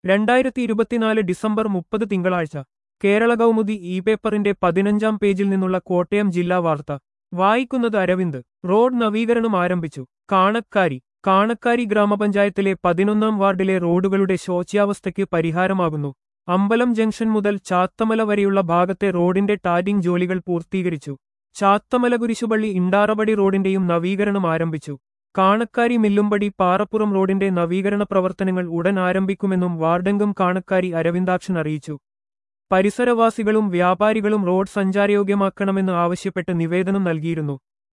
രണ്ടായിരത്തി ഇരുപത്തിനാല് ഡിസംബർ മുപ്പത് തിങ്കളാഴ്ച കേരള കൗമുദി ഇ പേപ്പറിന്റെ പതിനഞ്ചാം പേജിൽ നിന്നുള്ള കോട്ടയം ജില്ലാ വാർത്ത വായിക്കുന്നത് അരവിന്ദ് റോഡ് നവീകരണം ആരംഭിച്ചു കാണക്കാരി കാണക്കാരി ഗ്രാമപഞ്ചായത്തിലെ പതിനൊന്നാം വാർഡിലെ റോഡുകളുടെ ശോച്യാവസ്ഥയ്ക്ക് പരിഹാരമാകുന്നു അമ്പലം ജംഗ്ഷൻ മുതൽ ചാത്തമല വരെയുള്ള ഭാഗത്തെ റോഡിന്റെ ടാരിംഗ് ജോലികൾ പൂർത്തീകരിച്ചു ചാത്തമല കുരിശുപള്ളി ഇണ്ടാറപടി റോഡിന്റെയും നവീകരണം ആരംഭിച്ചു കാണക്കാരി മില്ലുംപടി പാറപ്പുറം റോഡിന്റെ നവീകരണ പ്രവർത്തനങ്ങൾ ഉടൻ ആരംഭിക്കുമെന്നും വാർഡംഗം കാണക്കാരി അരവിന്ദാക്ഷൻ അറിയിച്ചു പരിസരവാസികളും വ്യാപാരികളും റോഡ് സഞ്ചാരയോഗ്യമാക്കണമെന്ന് ആവശ്യപ്പെട്ട് നിവേദനം നൽകിയിരുന്നു